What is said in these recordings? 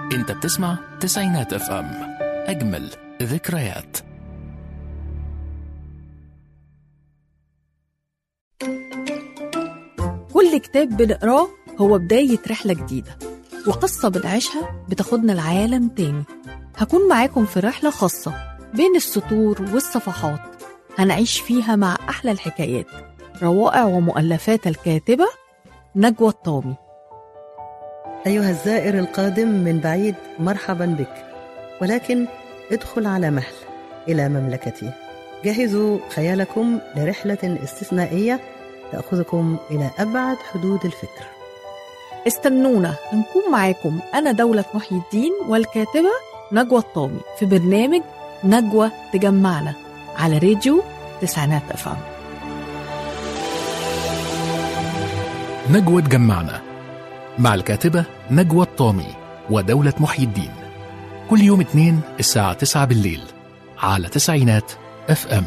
انت بتسمع تسعينات اف ام اجمل ذكريات كل كتاب بنقراه هو بداية رحلة جديدة وقصة بنعيشها بتاخدنا لعالم تاني هكون معاكم في رحلة خاصة بين السطور والصفحات هنعيش فيها مع أحلى الحكايات روائع ومؤلفات الكاتبة نجوى الطامي أيها الزائر القادم من بعيد مرحبا بك ولكن ادخل على مهل إلى مملكتي جهزوا خيالكم لرحلة استثنائية تأخذكم إلى أبعد حدود الفكر استنونا هنكون معاكم أنا دولة محي الدين والكاتبة نجوى الطامي في برنامج نجوى تجمعنا على راديو تسعينات أفهم نجوى تجمعنا مع الكاتبة نجوى الطامي ودولة محي الدين كل يوم اثنين الساعة 9 بالليل على تسعينات اف ام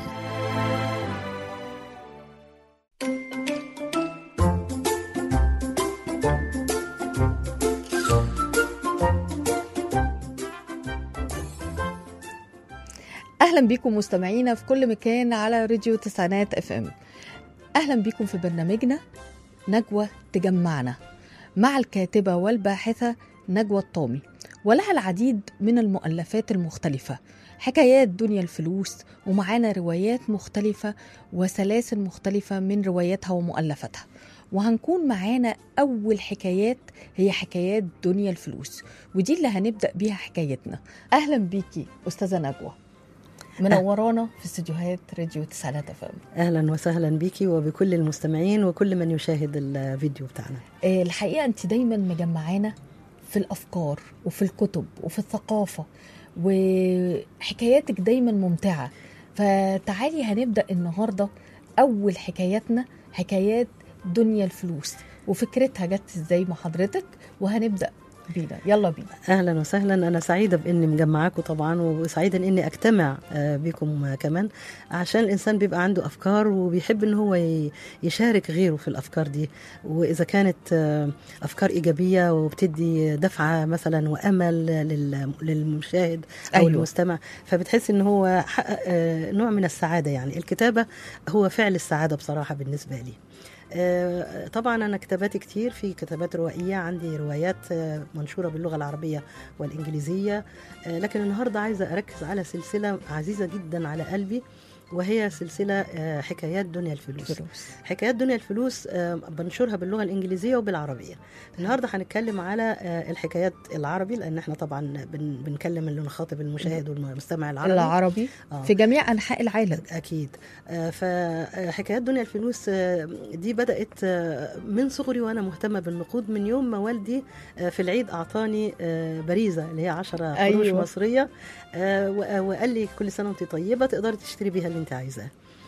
أهلا بكم مستمعينا في كل مكان على راديو تسعينات اف ام أهلا بكم في برنامجنا نجوى تجمعنا مع الكاتبة والباحثة نجوى الطامي ولها العديد من المؤلفات المختلفة حكايات دنيا الفلوس ومعانا روايات مختلفة وسلاسل مختلفة من رواياتها ومؤلفاتها وهنكون معانا أول حكايات هي حكايات دنيا الفلوس ودي اللي هنبدأ بيها حكايتنا أهلا بيكي أستاذة نجوى منورانا في استديوهات راديو تسعينات اف ام أهلا وسهلا بك وبكل المستمعين وكل من يشاهد الفيديو بتاعنا آه، الحقيقه انت دايما مجمعانا في الافكار وفي الكتب وفي الثقافه وحكاياتك دايما ممتعه فتعالي هنبدا النهارده اول حكاياتنا حكايات دنيا الفلوس وفكرتها جت ازاي مع حضرتك وهنبدا بينا يلا بينا اهلا وسهلا انا سعيده باني مجمعاكم طبعا وسعيده اني اجتمع آه، بكم كمان عشان الانسان بيبقى عنده افكار وبيحب ان هو ي- يشارك غيره في الافكار دي واذا كانت آه، افكار ايجابيه وبتدي دفعه مثلا وامل لل- للمشاهد او أيوة. أيوة. المستمع فبتحس ان هو حقق آه، نوع من السعاده يعني الكتابه هو فعل السعاده بصراحه بالنسبه لي آه، طبعا انا كتاباتي كتير في كتابات روائيه عندي روايات آه، منشوره باللغه العربيه والانجليزيه آه، لكن النهارده عايزه اركز على سلسله عزيزه جدا على قلبي وهي سلسله آه، حكايات دنيا الفلوس فلوس حكايات دنيا الفلوس آه، بنشرها باللغه الانجليزيه وبالعربيه النهارده هنتكلم على آه، الحكايات العربي لان احنا طبعا بن- بنكلم اللي نخاطب المشاهد والمستمع العربي العربي آه. في جميع انحاء العالم اكيد آه، فحكايات دنيا الفلوس آه، دي بدات آه، من صغري وانا مهتمه بالنقود من يوم ما والدي آه، في العيد اعطاني آه، باريزه اللي هي 10 قروش أيوة. مصريه آه، و- وقال لي كل سنه وانت طيبه تقدري تشتري بيها اللي انت عايزاه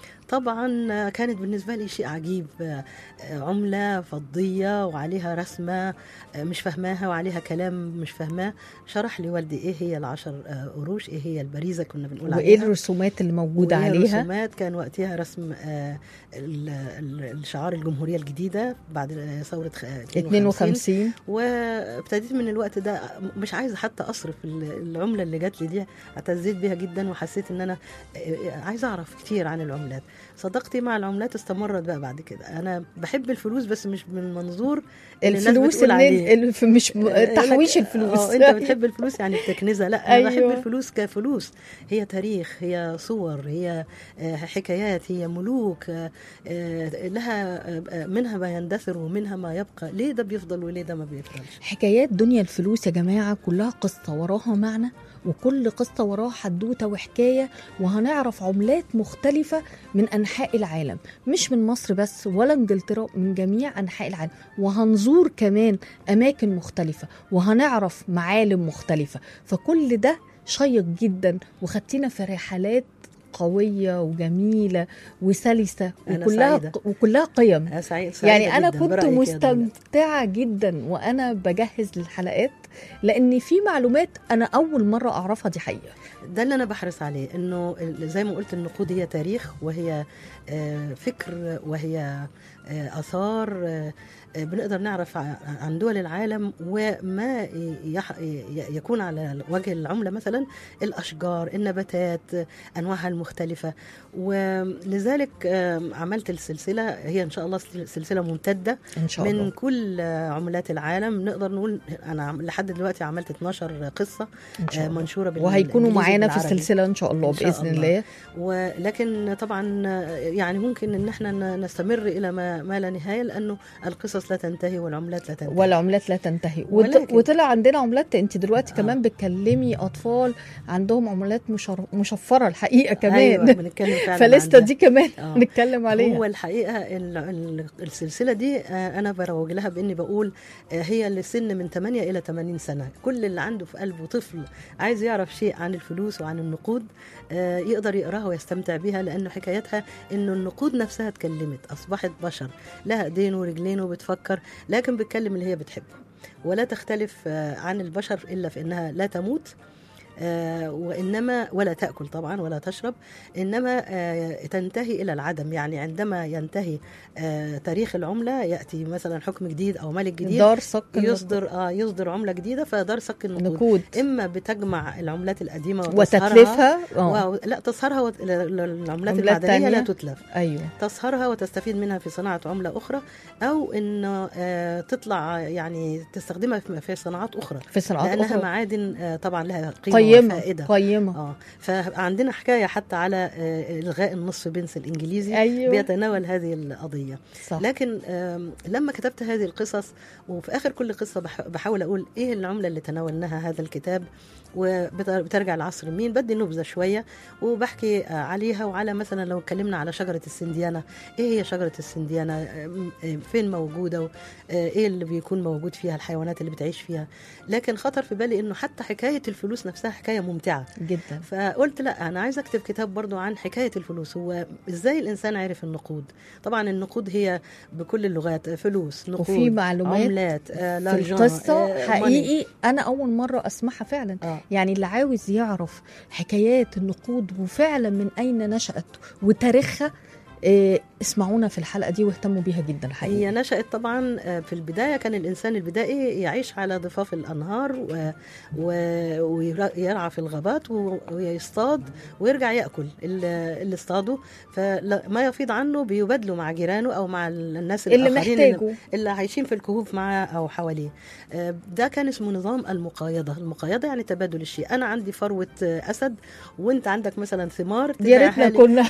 طبعا آه، كانت بالنسبه لي شيء عجيب آه، آه، عمله فضيه وعليها رسمه آه، مش فاهماها وعليها كلام مش فاهماه شرح لي والدي ايه هي العشر آه، قروش ايه هي البريزه كنا بنقول وايه عليها الرسومات اللي موجوده وهي عليها الرسومات كان وقتها رسم آه، ال- ال- الشعار الجمهورية الجديدة بعد آه، ثورة خ- 52 52 وابتديت من الوقت ده مش عايزة حتى أصرف ال- العملة اللي جات لي دي اعتزيت بيها جدا وحسيت إن أنا آه، عايزة أعرف كتير عن العملات صداقتي مع العملات استمرت بقى بعد كده أنا بحب الفلوس بس مش من منظور اللي الناس الفلوس بتقول اللي عليه. الف- مش م- يقول لك- تحويش الفلوس اه انت بتحب الفلوس يعني بتكنزها لا انا أيوة. بحب الفلوس كفلوس هي تاريخ هي صور هي آه، حكايات هي ملوك آه، آه، لها آه، منها ما يندثر ومنها ما يبقى ليه ده بيفضل وليه ده ما بيفضلش حكايات دنيا الفلوس يا جماعة كلها قصة وراها معنى وكل قصة وراها حدوتة وحكاية وهنعرف عملات مختلفة من أنحاء العالم مش من مصر بس ولا انجلترا من جميع أنحاء العالم وهنزور كمان أماكن مختلفة وهنعرف معالم مختلفة فكل ده شيق جدا وخدتنا في رحلات قوية وجميلة وسلسة أنا وكلها سعيدة. وكلها قيم أنا سعيد سعيدة يعني انا جداً كنت برأيك يا دنيا. مستمتعه جدا وانا بجهز للحلقات لان في معلومات انا اول مره اعرفها دي حقيقه ده اللي انا بحرص عليه انه زي ما قلت النقود هي تاريخ وهي آه، فكر وهي آه، اثار آه، آه، بنقدر نعرف ع- عن دول العالم وما يح- ي- يكون على وجه العمله مثلا الاشجار النباتات آه، انواعها المختلفه ولذلك آه، عملت السلسله هي ان شاء الله سل- سلسله ممتده ان شاء من الله كل آه، عملات العالم نقدر نقول انا عم- لحد دلوقتي عملت 12 قصه ان شاء آه، الله منشوره بال- وهيكونوا بالإنجليزي معانا في بالعربي. السلسله ان شاء الله إن شاء باذن الله. الله ولكن طبعا يعني ممكن ان احنا ن- نستمر الى ما, ما لا نهايه لانه القصص لا تنتهي والعملات لا تنتهي والعملات لا تنتهي وط- ولكن- وطلع عندنا عملات انت دلوقتي آه. كمان بتكلمي اطفال عندهم عملات مشر- مشفره الحقيقه كمان ايوه بنتكلم فعلا فلسه عن دي كمان آه. نتكلم عليها هو الحقيقه ال- ال- السلسله دي آه، انا بروج لها باني بقول آه، هي لسن من 8 الى 80 سنه كل اللي عنده في قلبه طفل عايز يعرف شيء عن الفلوس وعن النقود آه، يقدر يقراها ويستمتع بها لانه حكايتها انه النقود نفسها اتكلمت اصبحت بشر لها ايدين ورجلين وبتفكر لكن بتكلم اللي هي بتحبه ولا تختلف آه، عن البشر الا في انها لا تموت آه، وانما ولا تاكل طبعا ولا تشرب انما آه، تنتهي الى العدم يعني عندما ينتهي آه، تاريخ العمله ياتي مثلا حكم جديد او ملك جديد دار صك يصدر اه يصدر عمله جديده فدار صك النقود نقود اما بتجمع العملات القديمه وتصهرها وتتلفها اه و... لا تصهرها وت... ال- ال- العملات عملات المعدنيه لا تانية. تتلف ايوه تصهرها وتستفيد منها في صناعه عمله اخرى او انه آه، تطلع يعني تستخدمها في- في صناعات اخرى في صناعات لانها اخرى معادن آه، طبعا لها قيمه قيمه وفائده قيمه اه فعندنا حكايه حتى على آه، الغاء النصف بنس الانجليزي ايوه بيتناول هذه القضيه صح لكن آم، لما كتبت هذه القصص وفي اخر كل قصه بح- بحاول اقول ايه العمله اللي تناولناها هذا الكتاب وبترجع لعصر مين بدي نبذه شويه وبحكي آه، عليها وعلى مثلا لو اتكلمنا على شجره السنديانه ايه هي شجره السنديانه آم، آم، فين موجوده و- آه، ايه اللي بيكون موجود فيها الحيوانات اللي بتعيش فيها لكن خطر في بالي انه حتى حكايه الفلوس نفسها حكايه ممتعه جدا فقلت لا انا عايزه اكتب كتاب برضو عن حكايه الفلوس هو ازاي الانسان عرف النقود طبعا النقود هي بكل اللغات فلوس نقود وفي معلومات عملات آه في لارجان، القصه آه، حقيقي انا اول مره اسمعها فعلا آه. يعني اللي عاوز يعرف حكايات النقود وفعلا من اين نشأت وتاريخها إيه اسمعونا في الحلقه دي واهتموا بيها جدا حقيقي هي نشأت طبعا آه، في البداية كان الإنسان البدائي يعيش على ضفاف الأنهار و... و... ويرعى في الغابات و... ويصطاد ويرجع يأكل اللي اللي اصطاده فما يفيض عنه بيبادله مع جيرانه أو مع الناس اللي الآخرين محتاجه اللي عايشين في الكهوف معاه او حواليه آه، ده كان اسمه نظام المقايضه المقايضه يعني تبادل الشيء انا عندي فروه آه، اسد وانت عندك مثلا ثمار يا تبيعها ريتنا لي. كنا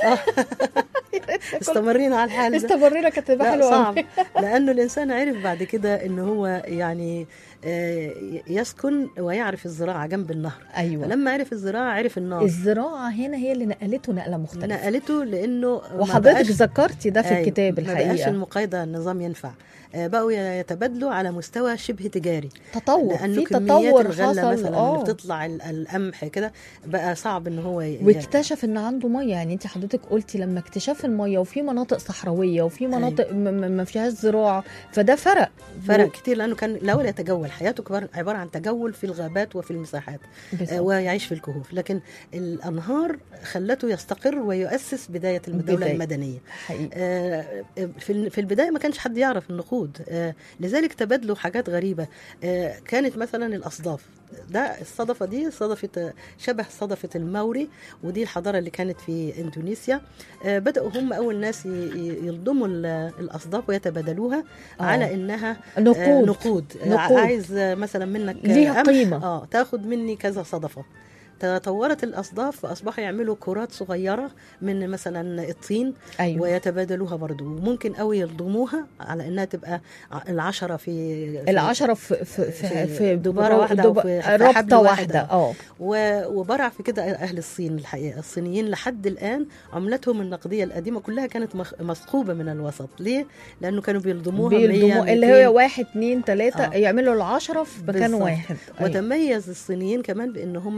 استمرينا على الحال ده استمرينا كانت تبقى لا حلوه صعب أوي. لانه الانسان عرف بعد كده ان هو يعني آه، يسكن ويعرف الزراعه جنب النهر ايوه فلما عرف الزراعه عرف النار الزراعه هنا هي اللي نقلته نقله مختلفه نقلته لانه ما وحضرتك بقاش- ذكرتي ده في أيوة، الكتاب ما بقاش الحقيقه المقايضه النظام ينفع آه، بقوا يتبادلوا على مستوى شبه تجاري تطور لانه في كميات تطور الغله حصل مثلا اللي اه بتطلع ال- القمح كده بقى صعب ان هو ي- واكتشف ان عنده ميه يعني انت حضرتك قلتي لما اكتشاف الميه وفي مناطق صحراويه وفي مناطق م- م- ما فيهاش زراعه فده فرق فرق كتير لانه كان الاول يتجول حياته كبار- عباره عن تجول في الغابات وفي المساحات آه، بالظبط. ويعيش في الكهوف لكن الانهار خلته يستقر ويؤسس بدايه الدوله بداية. المدنيه حقيقي آه، في في البدايه ما كانش حد يعرف النقود آه، لذلك تبادلوا حاجات غريبه آه، كانت مثلا الاصداف ده الصدفه دي صدفه شبه صدفه الموري ودي الحضاره اللي كانت في اندونيسيا آه، بداوا هم اول ناس ي- ي- يلضموا ال- الاصداف ويتبادلوها آه. على انها آه، نقود نقود آه، نقود. عايز آه، مثلا منك آه، ليها قمح، قيمة. اه تاخد مني كذا صدفه تطورت الاصداف فاصبحوا يعملوا كرات صغيره من مثلا الطين ايوه ويتبادلوها برضو وممكن قوي يلضموها على انها تبقى ع- العشرة في, في العشرة في في في, في في دبارة واحدة دب- أو في- في حبل ربطة واحد، واحدة اه و- وبرع في كده اهل الصين الحقيقه الصينيين لحد الان عملتهم النقديه القديمه كلها كانت مخ- مثقوبه من الوسط ليه لانه كانوا بيلضموها بيلضموا 100 اللي 200. هي واحد اتنين تلاتة آه. يعملوا العشرة في مكان بالظبط. واحد أيوة. وتميز الصينيين كمان بان هم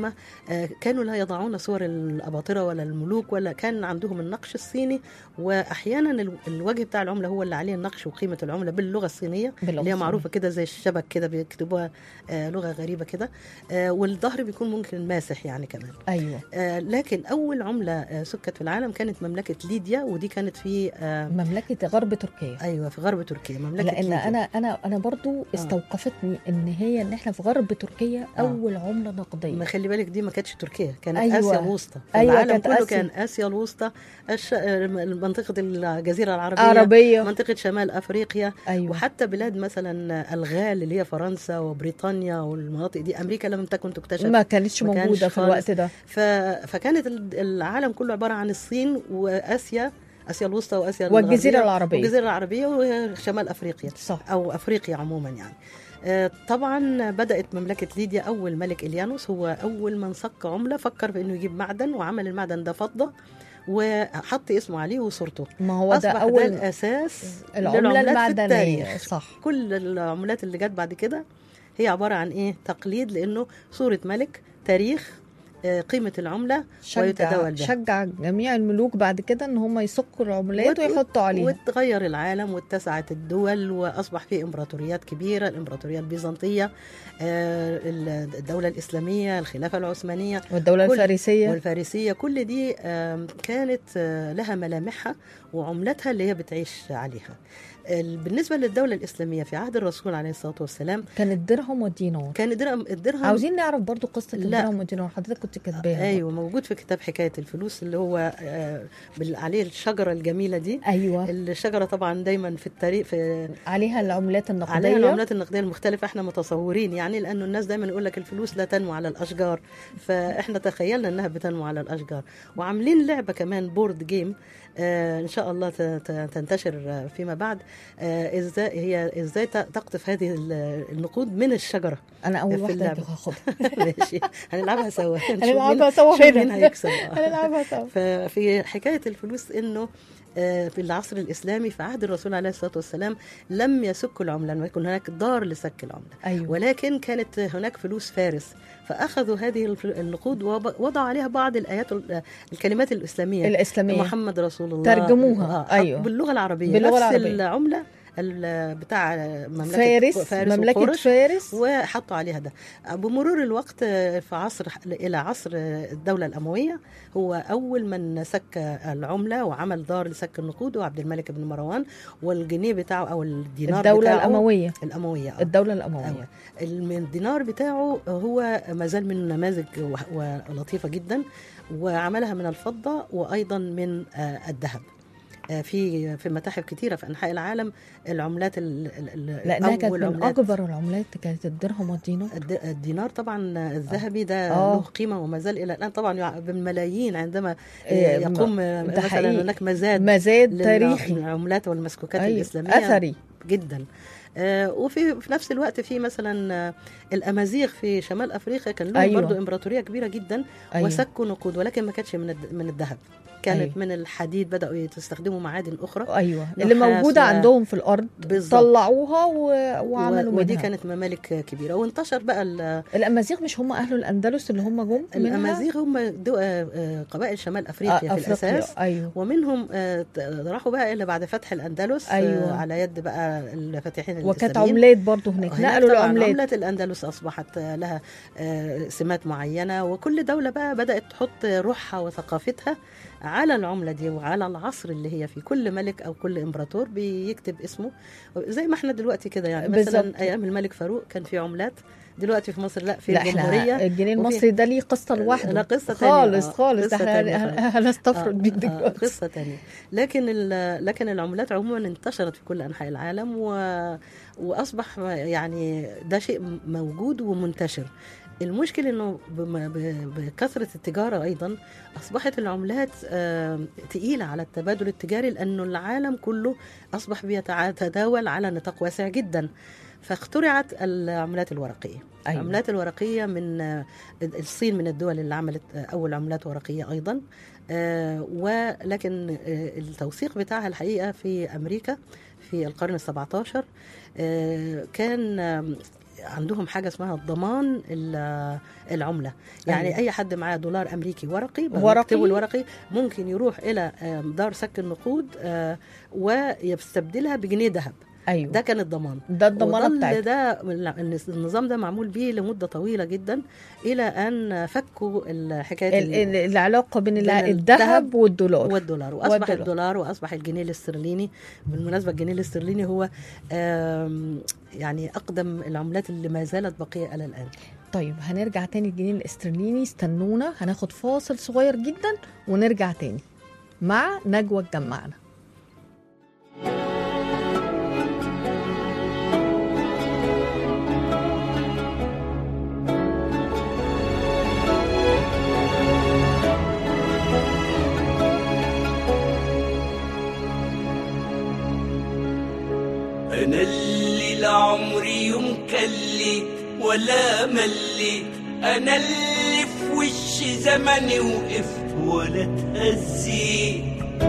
آه، كانوا لا يضعون صور الاباطره ولا الملوك ولا كان عندهم النقش الصيني واحيانا ال- الوجه بتاع العمله هو اللي عليه النقش وقيمه العمله باللغه الصينيه باللغة اللي هي الصينية. معروفه كده زي الشبك كده بيكتبوها آه، لغه غريبه كده آه، والظهر بيكون ممكن ماسح يعني كمان ايوه آه، لكن اول عمله آه، سكت في العالم كانت مملكه ليديا ودي كانت في آه، مملكه غرب تركيا ايوه في غرب تركيا مملكه لان ليديا. انا انا انا برضو استوقفتني ان هي ان احنا في غرب تركيا آه. اول عمله ما نقديه خلي بالك دي ما كانتش تركيا كانت أيوة. أيوة. اسيا الوسطى أيوة، العالم كانت كله آسيا. كان اسيا الوسطى الش... منطقه الجزيره العربيه عربيه منطقه شمال افريقيا ايوه وحتى بلاد مثلا الغال اللي هي فرنسا وبريطانيا والمناطق دي امريكا لم تكن تكتشف ما كانتش ما كانش موجوده في خالص. الوقت ده ف... فكانت ال- العالم كله عباره عن الصين واسيا اسيا الوسطى واسيا والجزيره الغربية العربيه والجزيره العربيه وشمال افريقيا صح او افريقيا عموما يعني آه، طبعا بدات مملكه ليديا اول ملك اليانوس هو اول من صك عمله فكر في انه يجيب معدن وعمل المعدن ده فضه وحط اسمه عليه وصورته ما هو ده اصبح ده اول الاساس العمله للعملات في المعدنيه التاريخ. صح كل العملات اللي جت بعد كده هي عباره عن ايه تقليد لانه صوره ملك تاريخ آه، قيمه العمله شجع ويتداول بها. شجع جميع الملوك بعد كده ان هم يسكوا العملات وت- ويحطوا عليها وتغير العالم واتسعت الدول واصبح في امبراطوريات كبيره الامبراطوريه البيزنطيه آه، الدوله الاسلاميه الخلافه العثمانيه والدوله كل- الفارسيه والفارسيه كل دي آم، كانت آه، لها ملامحها وعملتها اللي هي بتعيش عليها ال- بالنسبه للدوله الاسلاميه في عهد الرسول عليه الصلاه والسلام كان الدرهم والدينار كان الدرهم الدرهم عاوزين نعرف برضو قصه لا. الدرهم والدينار حضرتك كنت كاتباها ايوه موجود في كتاب حكايه الفلوس اللي هو آه، بال- عليه الشجره الجميله دي ايوه الشجره طبعا دايما في التاريخ في عليها العملات النقديه عليها العملات النقديه المختلفه احنا متصورين يعني لانه الناس دايما يقول لك الفلوس لا تنمو على الاشجار فاحنا تخيلنا انها بتنمو على الاشجار وعاملين لعبه كمان بورد جيم آه ان شاء الله ت- ت- تنتشر آه، فيما بعد آه ازاي هي ازاي ت- تقطف هذه ال- النقود من الشجره انا اول في واحده اللعبة. هاخدها ماشي هنلعبها سوا نشوف مين- هنلعبها سوا نشوف مين هنا. هيكسب آه. هنلعبها سوا ففي حكايه الفلوس انه آه، في العصر الاسلامي في عهد الرسول عليه الصلاه والسلام لم يسكوا العمله لم يكن هناك دار لسك العمله ايوه ولكن كانت هناك فلوس فارس فاخذوا هذه الف- النقود ووضعوا عليها بعض الايات ال- الكلمات الاسلاميه الاسلاميه محمد رسول الله ترجموها، آه، أيوة. باللغه العربيه باللغة نفس العربية. العمله ال- بتاع مملكه فارس, فارس مملكه وقرش فارس وحطوا عليها ده بمرور الوقت آه، في عصر الى عصر آه، الدوله الامويه هو اول من سك العمله وعمل دار لسك النقود وعبد الملك بن مروان والجنيه بتاعه او الدينار الدوله بتاعه الامويه الامويه آه. الدوله الامويه أيوة. الم- الدينار بتاعه هو ما زال من نماذج و- ولطيفه جدا وعملها من الفضه وايضا من آه، الذهب آه، في في متاحف كتيره في انحاء العالم العملات ال- ال- ال- لانها كانت أول من عملات اكبر العملات كانت الدرهم والدينار الد- الدينار طبعا الذهبي ده آه. له قيمه وما زال الى الان طبعا يع- بالملايين عندما إيه، يقوم ده مثلا حقيقي. هناك مزاد مزاد تاريخي للعملات والمسكوكات أيوة. الاسلاميه اثري جدا آه، وفي في نفس الوقت في مثلا آه، الامازيغ في شمال افريقيا كان لهم أيوة. أيوة. برضو امبراطوريه كبيره جدا أيوة. أيوة. وسكوا نقود ولكن ما كانتش من الد- من الذهب كانت أيوة. أيوة. من الحديد بداوا يستخدموا معادن اخرى ايوه اللي نحاس موجوده و- عندهم في الارض بالظبط. طلعوها و... وعملوا و- ودي منها. كانت ممالك كبيره وانتشر بقى ال- الامازيغ مش هم اهل الاندلس اللي هم جم منها؟ الامازيغ هم دو- آه، آه، قبائل شمال افريقيا آه، في افريقيا الاساس ايوه ومنهم آه، ت- راحوا بقى الى بعد فتح الاندلس أيوة. آه، على يد بقى الفاتحين وكانت الإسلاميين. عملات برضو هناك هناك نقلوا طبعاً العملات عملة الأندلس أصبحت آه، لها آه، سمات معينة وكل دولة بقى بدأت تحط روحها وثقافتها على العملة دي وعلى العصر اللي هي فيه كل ملك أو كل إمبراطور بيكتب اسمه زي ما احنا دلوقتي كده يعني مثلا بالظبط. أيام الملك فاروق كان في عملات دلوقتي في مصر لا في لا الجمهورية احنا الجنيه وفي- المصري ده ليه قصه لوحده لا قصة تانية، خالص آه، خالص قصة ده تانية احنا هنستفرد بيه آه، آه، دلوقتي قصة تانية لكن ال- لكن العملات عموما انتشرت في كل أنحاء العالم و... وأصبح يعني ده شيء موجود ومنتشر المشكلة انه بم- ب- بكثرة التجارة ايضا اصبحت العملات آه، تقيلة على التبادل التجاري لانه العالم كله اصبح بيتداول على نطاق واسع جدا فاخترعت العملات الورقية أيوة. العملات الورقية من آه، الصين من الدول اللي عملت آه، أول عملات ورقية أيضا آه، ولكن آه، التوثيق بتاعها الحقيقة في أمريكا في القرن السبعة عشر كان آم، عندهم حاجه اسمها الضمان ال- العمله يعني أيوة. اي حد معاه دولار امريكي ورقي ورقي. يكتبوا الورقي ممكن يروح الى آه، دار سك النقود آه، ويستبدلها بجنيه ذهب ايوه ده كان الضمان ده الضمانه وظل بتاعتها ده النظام ده معمول بيه لمده طويله جدا الى ان فكوا الحكايه ال- ال- العلاقه بين بين الع- الذهب الذهب والدولار والدولار واصبح والدولار. الدولار واصبح الجنيه الاسترليني بالمناسبه الجنيه الاسترليني هو آم، يعني اقدم العملات اللي ما زالت باقيه الى الان طيب هنرجع تاني الجنيه الاسترليني استنونا هناخد فاصل صغير جدا ونرجع تاني مع نجوى تجمعنا أنا اللي لعمري يوم كليت ولا مليت أنا اللي في وش زمني وقفت ولا اتهزيت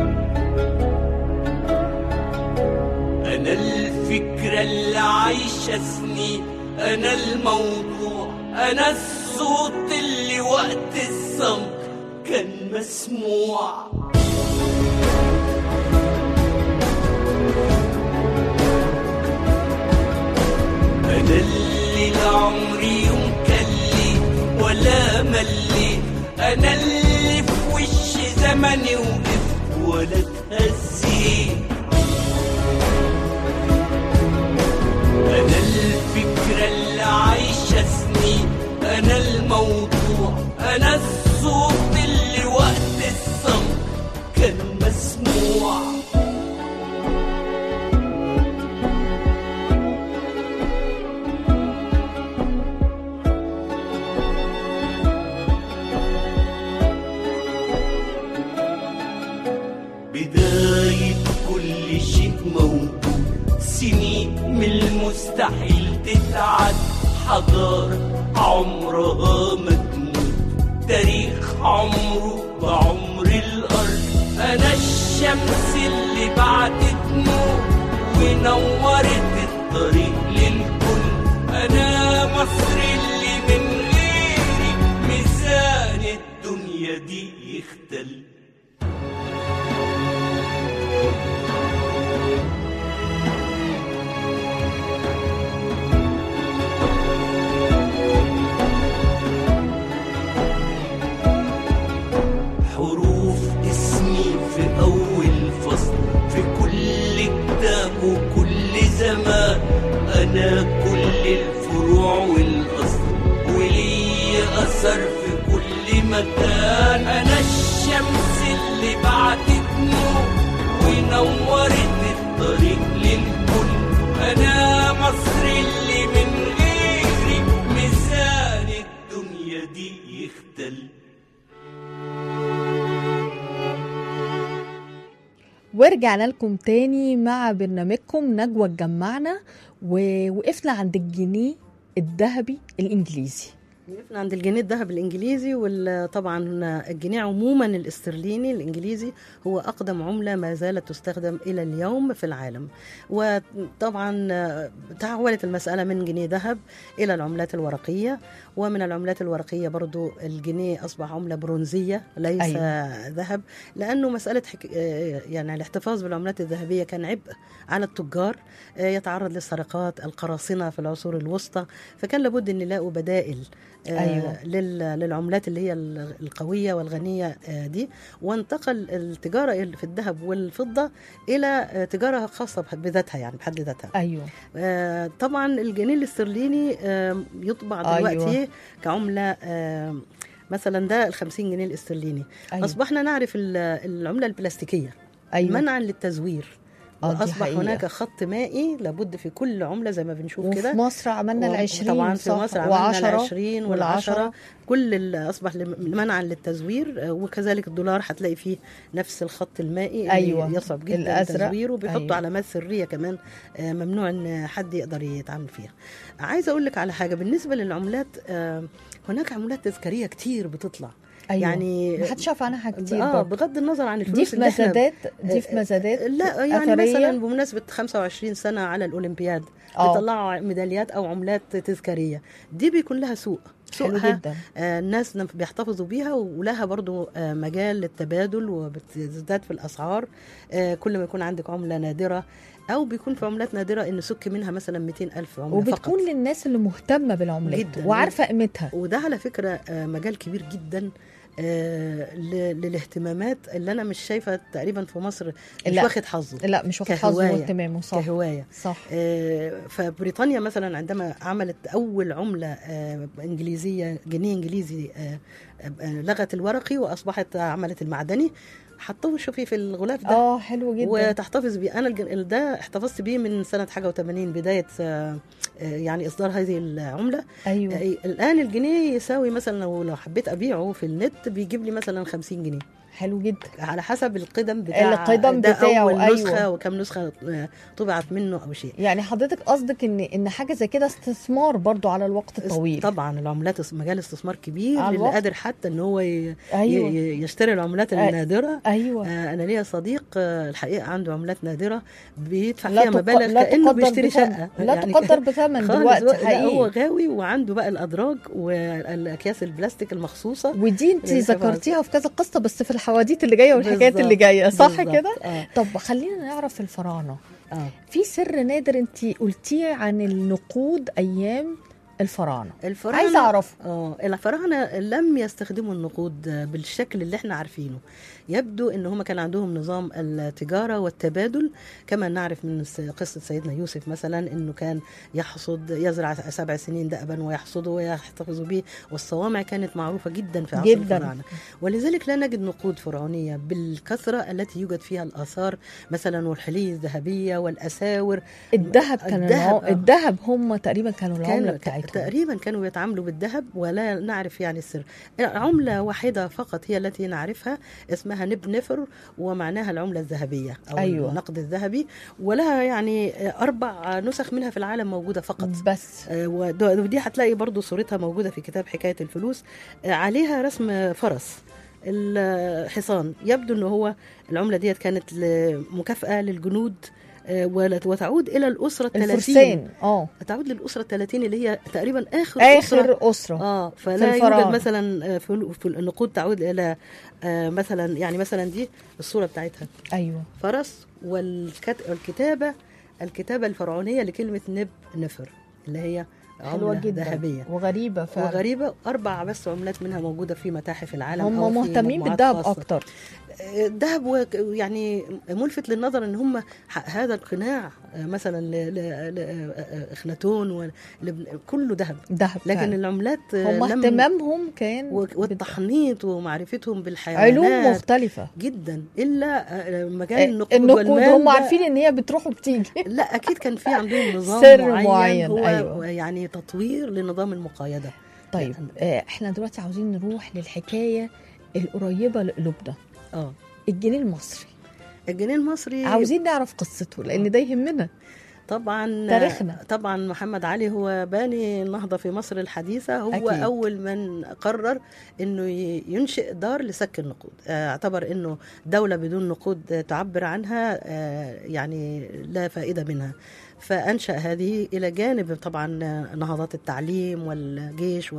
أنا الفكرة اللي عايشة سنين أنا الموضوع أنا الصوت اللي وقت الصمت كان مسموع أنا اللي لعمري يوم كليت ولا مليت أنا اللي في وش زمني وقفت ولا اتهزيت أنا الفكرة اللي عايشة سنين أنا الموضوع أنا الصوت اللي وقت الصمت كان مسموع بداية كل شيء موجود سنين من المستحيل تتعد حضارة عمرها ما تموت تاريخ عمره بعمر الأرض أنا الشمس اللي بعدت نور ونورت الطريق للكل أنا مصر اللي من غيري ميزان الدنيا دي يختل حروف اسمي في أول فصل في كل كتاب وكل زمان أنا كل الفروع والأصل ولي أثر في كل مكان أنا الشمس اللي بعدت نور ونورت الطريق للكل أنا مصر اللي من غيري ميزان الدنيا دي يختل ورجعنا لكم تاني مع برنامجكم نجوى تجمعنا ووقفنا عند الجنيه الذهبي الانجليزي وقفنا عند الجنيه الذهب الانجليزي وطبعا الجنيه عموما الاسترليني الانجليزي هو اقدم عمله ما زالت تستخدم الى اليوم في العالم وطبعا تحولت المساله من جنيه ذهب الى العملات الورقيه ومن العملات الورقيه برضو الجنيه اصبح عمله برونزيه ليس أيوة. أيوة. ذهب لانه مساله حك... يعني الاحتفاظ بالعملات الذهبيه كان عبء على التجار يتعرض للسرقات القراصنه في العصور الوسطى فكان لابد ان يلاقوا بدائل آه، أيوة. لل- للعملات اللي هي ال- القويه والغنيه آه، دي وانتقل التجاره في الذهب والفضه الى آه، تجاره خاصه بح- بذاتها يعني بحد ذاتها ايوه آه، طبعا الجنيه الاسترليني آه، يطبع أيوة. دلوقتي كعمله آه، مثلا ده ال 50 جنيه الاسترليني أيوة. اصبحنا نعرف ال- العمله البلاستيكيه ايوه منعا للتزوير آه، دي واصبح حقيقة. هناك خط مائي لابد في كل عمله زي ما بنشوف وفي كده مصر عملنا و- العشرين طبعا في صح؟ مصر عملنا وعشرة العشرين والعشرة كل اللي أصبح لم- منعا للتزوير آه، وكذلك الدولار هتلاقي فيه نفس الخط المائي اللي أيوة، يصعب جدا الأزرق. تزويره وبيحطوا أيوة. أيوة. علامات سرية كمان آه، ممنوع إن حد يقدر يتعامل فيها عايزة أقول لك على حاجة بالنسبة للعملات آه، هناك عملات تذكارية كتير بتطلع أيوة. يعني ما حدش يعرف عنها حاجه كتير اه برضه. بغض النظر عن الفلوس دي في اللي احنا مزادات دي في مزادات لا يعني أثرية. مثلا بمناسبه 25 سنه على الاولمبياد آه. بيطلعوا ميداليات او عملات تذكاريه دي بيكون لها سوق حلو سوقها جدا آه، الناس نف- بيحتفظوا بيها ولها برضو آه، مجال للتبادل وبتزداد في الأسعار آه، كل ما يكون عندك عملة نادرة أو بيكون في عملات نادرة إن سك منها مثلا 200 ألف عملة فقط وبتكون للناس اللي مهتمه بالعملات جداً. وعارفه قيمتها وده على فكرة آه، مجال كبير جدا آه، ل- للاهتمامات اللي أنا مش شايفة تقريبا في مصر مش لا. واخد حظه لا مش واخد حظه كهواية. واهتمامه صح كهواية صح آه، فبريطانيا مثلا عندما عملت اول عمله آه، انجليزيه جنيه انجليزي آه، آه، لغت الورقي واصبحت عملت المعدني حطوه شوفي في الغلاف ده اه حلو جدا وتحتفظ بيه انا الج- ده احتفظت بيه من سنه حاجه و80 بدايه آه، آه، يعني اصدار هذه العمله ايوه آه، الان الجنيه يساوي مثلا لو لو حبيت ابيعه في النت بيجيب لي مثلا 50 جنيه حلو جدا على حسب القدم بتاع القدم ده بتاعه، اول أيوة. نسخه وكم نسخه آه، طبعت منه او شيء يعني حضرتك قصدك ان ان حاجه زي كده استثمار برضو على الوقت الطويل طبعا العملات اس- مجال استثمار كبير على اللي الوقت. قادر حتى ان هو ي... ايوه ي... يشتري العملات أي- النادره ايوه آه انا ليا صديق آه الحقيقه عنده عملات نادره بيدفع لا فيها تق- مبالغ لا كانه تقدر بيشتري بثمن. شقه لا تقدر بثمن خالص دلوقتي لا هو حقيقي غاوي وعنده بقى الادراج والاكياس البلاستيك المخصوصه ودي انت للحفاظ. ذكرتيها في كذا قصه بس في الحواديت اللي جايه والحكايات اللي بالظبط، جايه صح بالظبط. كده اه طب خلينا نعرف الفراعنه اه في سر نادر انت قلتيه عن النقود ايام الفراعنه الفراعنه عايزه اعرف اه الفراعنه لم يستخدموا النقود بالشكل اللي احنا عارفينه يبدو ان هم كان عندهم نظام التجاره والتبادل كما نعرف من س- قصه سيدنا يوسف مثلا انه كان يحصد يزرع سبع سنين دأبا ويحصده ويحتفظ به والصوامع كانت معروفه جدا في عصر جداً. الفراعنه ولذلك لا نجد نقود فرعونيه بالكثره التي يوجد فيها الاثار مثلا والحلي الذهبيه والاساور الذهب كان الذهب، العم... آه. الذهب هم تقريبا كانوا العمله كان بتاعتهم تقريبا كانوا يتعاملوا بالذهب ولا نعرف يعني السر عملة واحدة فقط هي التي نعرفها اسمها نب نفر ومعناها العملة الذهبية أو أيوة. النقد الذهبي ولها يعني أربع نسخ منها في العالم موجودة فقط بس آه، ود- ودي هتلاقي برضو صورتها موجودة في كتاب حكاية الفلوس آه، عليها رسم فرس الحصان يبدو أنه هو العملة ديت كانت ل- مكافأة للجنود آه، ولا- وتعود إلى الأسرة الثلاثين الفرسان اه تعود للأسرة الثلاثين اللي هي تقريبا آخر أسرة اخر اسره اه في فلا الفراعنة. يوجد مثلا آه، في في النقود تعود إلى آه، مثلا يعني مثلا دي الصورة بتاعتها ايوه فرس والكت- والكتابة الكتابة الفرعونية لكلمة نب نفر اللي هي حلوه عملة جدا ذهبية وغريبه فعلا وغريبة أربع بس عملات منها موجودة في متاحف العالم هم أو في مهتمين مجموعات بالذهب خاصة. اكتر آه، الذهب وك- يعني ملفت للنظر ان هم ح- هذا القناع آه، مثلا ل- ل- ل- آه، اخناتون و- لب- كله ذهب ذهب لكن فعلا. العملات آه، هم لم- اهتمامهم كان و- بال- والتحنيط ومعرفتهم بالحيوانات علوم مختلفه جدا الا آه، مجال آه، النقود, النقود والمال هم ده- عارفين ان هي بتروح وبتيجي لا اكيد كان في عندهم نظام سر معين, معين، هو أيوة. يعني تطوير لنظام المقايضه طيب آه، احنا دلوقتي عاوزين نروح للحكايه القريبه لقلوبنا اه الجنيه المصري الجنيه المصري عاوزين نعرف قصته لان ده يهمنا طبعا تاريخنا. طبعا محمد علي هو باني النهضه في مصر الحديثه هو أكيد. أكيد. اول من قرر انه ي- ينشئ دار لسك النقود آه، اعتبر انه دوله بدون نقود آه، تعبر عنها آه، يعني لا فائده منها فانشا هذه الى جانب طبعا آه، نهضات التعليم والجيش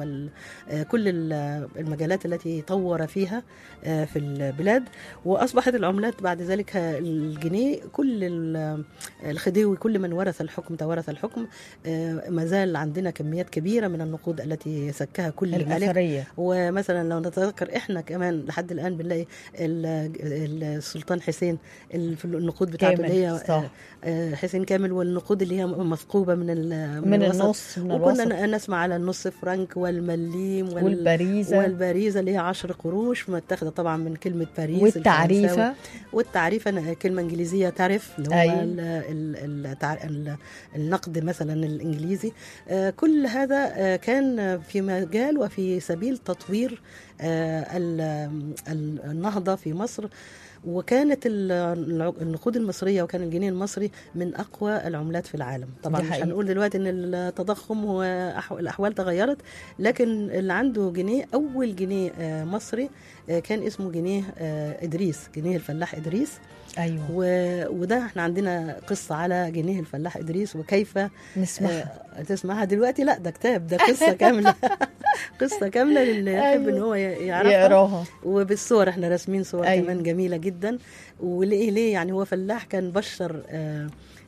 وكل المجالات التي طور فيها آه، في البلاد واصبحت العملات بعد ذلك الجنيه كل ال- الخديوي كل من ورث الحكم توارث الحكم آه، ما زال عندنا كميات كبيره من النقود التي سكها كل الملك الاثريه ومثلا لو نتذكر احنا كمان لحد الان بنلاقي ال- السلطان حسين الف- النقود بتاعته كامل، اللي هي صح. آه، آه، حسين كامل والنقود اللي هي مثقوبه من ال- من الوسط. النص من وكنا الوسط ن- نسمع على النص فرنك والمليم وال والبريزه والبريزه اللي هي عشر قروش متاخده طبعا من كلمه باريس الفرنساوي. والتعريفه والتعريفه أنا- كلمه انجليزيه تعرف اللي هو أيوة. ال ال التع- ال النقد مثلا الانجليزي آه، كل هذا آه، كان في مجال وفي سبيل تطوير آه، ال- ال- النهضه في مصر وكانت ال- الع- النقود المصريه وكان الجنيه المصري من اقوى العملات في العالم طبعا دي مش حقيقة. هنقول دلوقتي ان التضخم والاحوال تغيرت لكن اللي عنده جنيه اول جنيه آه، مصري آه، كان اسمه جنيه آه، ادريس جنيه الفلاح ادريس ايوه و... وده احنا عندنا قصه على جنيه الفلاح ادريس وكيف نسمعها آه، تسمعها دلوقتي لا ده كتاب ده قصه كامله قصه كامله للي يحب ان أيوة. هو ي- يعرفها يقراها وبالصور احنا راسمين صور أيوة. أيوة. كمان جميله جدا وليه ليه يعني هو فلاح كان بشر آه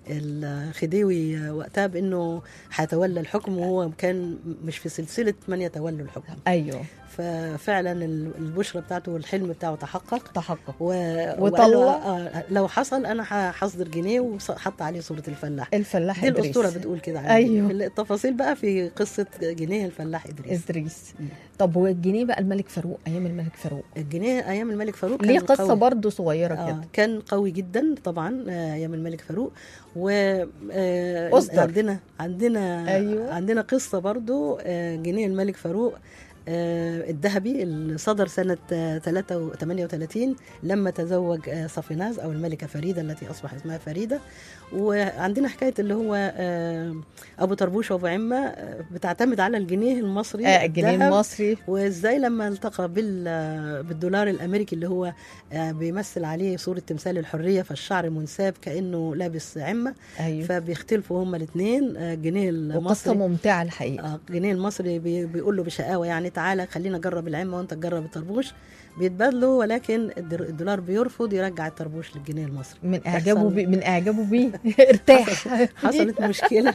الخديوي آه، وقتها بانه هيتولى الحكم وهو كان مش في سلسله من يتولوا الحكم ايوه ففعلا ال- البشرى بتاعته والحلم بتاعه تحقق تحقق و... وطلع. وقال له، آه لو حصل انا هحضر جنيه وحط عليه صوره الفلاح الفلاح دي إدريس. الاسطوره بتقول كده عن أيوة. الجنيه. التفاصيل بقى في قصه جنيه الفلاح ادريس ادريس مم. طب والجنيه بقى الملك فاروق ايام الملك فاروق الجنيه ايام الملك فاروق ليه كان قصه قوي. برضه صغيره آه كده كان قوي جدا طبعا آه، ايام الملك فاروق و آه، أصدر. عندنا عندنا أيوة. عندنا قصه برضو آه، جنيه الملك فاروق آه، الذهبي اللي صدر سنة آه، 38 لما تزوج آه، صفيناز أو الملكة فريدة التي أصبح اسمها فريدة وعندنا حكاية اللي هو آه، أبو طربوش وأبو عمة آه، بتعتمد على الجنيه المصري آه الجنيه الذهب. المصري وازاي لما التقى بال بالدولار الامريكي اللي هو آه، بيمثل عليه صوره تمثال الحريه فالشعر منساب كانه لابس عمه ايوه فبيختلفوا هما الاثنين الجنيه وقصه المصري ممتعه الحقيقه آه، الجنيه المصري بي- بيقول له بشقاوه يعني تعالى خلينا نجرب العمه وانت تجرب الطربوش بيتبادلوا ولكن الدر- الدولار بيرفض يرجع الطربوش للجنيه المصري من اعجابه تحصل- بي من اعجابه بيه ارتاح حصلت مشكله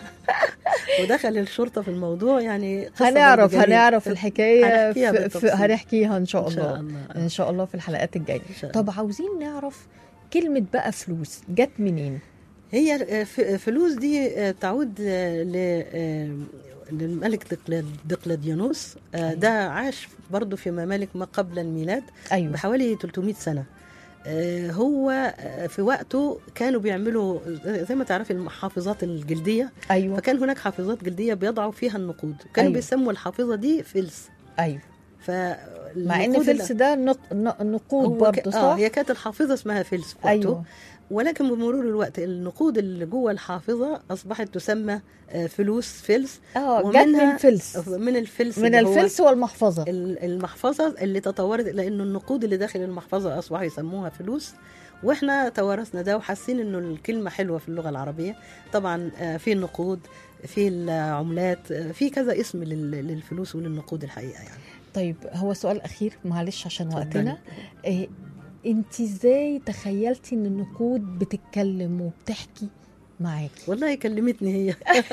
ودخل الشرطه في الموضوع يعني قصة هنعرف برضه جميلة. هنعرف الحكايه هنحكيها في في بالتفصيل. هنحكيها ان شاء ان شاء الله الله ان شاء الله في الحلقات الجايه إن شاء الله. طب عاوزين نعرف كلمه بقى فلوس جت منين هي آه، ف- فلوس دي آه، تعود آه، ل آه، للملك دقل- دقلديانوس آه، أيوة. ده عاش برضه في ممالك ما قبل الميلاد ايوه بحوالي 300 سنة آه، هو آه، في وقته كانوا بيعملوا زي ما تعرفي المحافظات الجلدية ايوه فكان هناك حافظات جلدية بيضعوا فيها النقود كانوا أيوة. أيوة. بيسموا الحافظة دي فلس ايوه ف مع ان فلس ده نق... ن- نقود برضه صح اه هي كانت الحافظه اسمها فلس في وقته ايوه ولكن بمرور الوقت النقود اللي جوه الحافظه اصبحت تسمى آه، فلوس فلس اه جت ومنها- من فلس من الفلس من اللي هو الفلس والمحفظه ال- المحفظه اللي تطورت لانه النقود اللي داخل المحفظه اصبحوا يسموها فلوس واحنا توارثنا ده وحاسين انه الكلمه حلوه في اللغه العربيه طبعا آه، في النقود في العملات آه، في كذا اسم لل- للفلوس وللنقود الحقيقه يعني طيب هو سؤال اخير معلش عشان اتفضلي. وقتنا إيه انت ازاي تخيلتي ان النقود بتتكلم وبتحكي معاكي والله كلمتني هي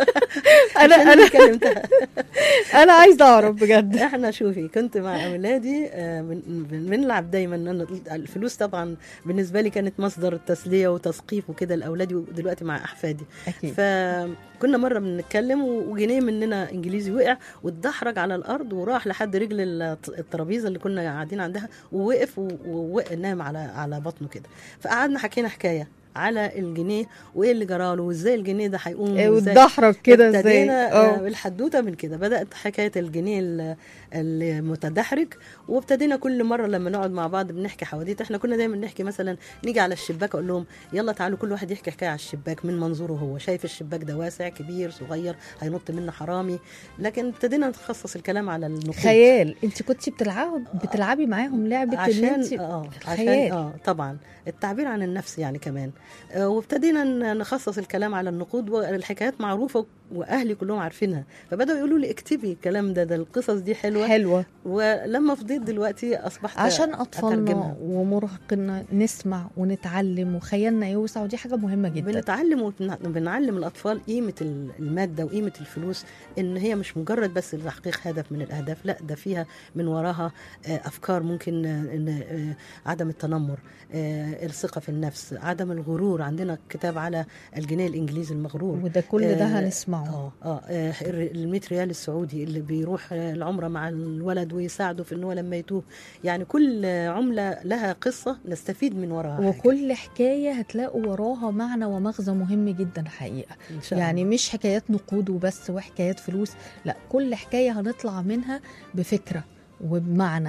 انا عشان انا كلمتها انا عايزه اعرف بجد احنا شوفي كنت مع اولادي آه، بن- بن- بنلعب دايما أنا الفلوس طبعا بالنسبه لي كانت مصدر تسليه وتثقيف وكده لاولادي ودلوقتي مع احفادي اكيد فكنا مره بنتكلم وجنيه مننا انجليزي وقع واتدحرج على الارض وراح لحد رجل الت- الترابيزه اللي كنا قاعدين عندها ووقف و- ووقع نام على على بطنه كده فقعدنا حكينا حكايه على الجنيه وايه اللي جراله وازاي الجنيه ده هيقوم إيه، وإزاي واتدحرج كده ازاي ابتدينا اه آه، الحدوته من كده بدات حكايه الجنيه ال- المتدحرج وابتدينا كل مره لما نقعد مع بعض بنحكي حواديت احنا كنا دايما نحكي مثلا نيجي على الشباك اقول لهم يلا تعالوا كل واحد يحكي حكايه على الشباك من منظوره هو شايف الشباك ده واسع كبير صغير هينط منه حرامي لكن ابتدينا نخصص الكلام على النقود خيال انت كنت بتلعبي بتلعبي معاهم لعبه ان عشان انت اه عشان خيال. اه طبعا التعبير عن النفس يعني كمان آه وابتدينا ن- نخصص الكلام على النقود والحكايات معروفه واهلي كلهم عارفينها فبداوا يقولوا لي اكتبي الكلام ده ده القصص دي حلوه حلوه ولما فضيت دلوقتي اصبحت عشان اطفالنا أترجمها. ومراهقنا نسمع ونتعلم وخيالنا يوسع ودي حاجه مهمه جدا بنتعلم وبنعلم الاطفال قيمه ال- الماده وقيمه الفلوس ان هي مش مجرد بس لتحقيق هدف من الاهداف لا ده فيها من وراها آه، افكار ممكن آه، ان آه، عدم التنمر آه، الثقه في النفس عدم الغرور عندنا كتاب على الجنيه الانجليزي المغرور وده كل ده آه، هنسمعه اه اه آه، ال 100 ريال السعودي اللي بيروح آه، العمره مع الولد ويساعده في ان هو لما يتوه يعني كل آه، عمله لها قصه نستفيد من وراها حاجة. وكل حكايه هتلاقوا وراها معنى ومغزى مهم جدا حقيقه إن شاء يعني الله. مش حكايات نقود وبس وحكايات فلوس لا كل حكايه هنطلع منها بفكره وبمعنى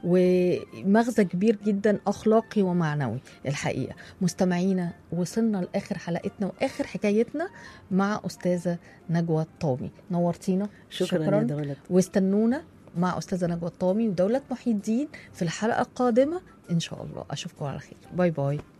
ومغزى كبير جدا اخلاقي ومعنوي الحقيقه مستمعينا وصلنا لاخر حلقتنا واخر حكايتنا مع استاذه نجوى الطامي نورتينا شكرا, شكرا. يا دولة واستنونا مع استاذه نجوى الطامي ودوله محي الدين في الحلقه القادمه ان شاء الله اشوفكم على خير باي باي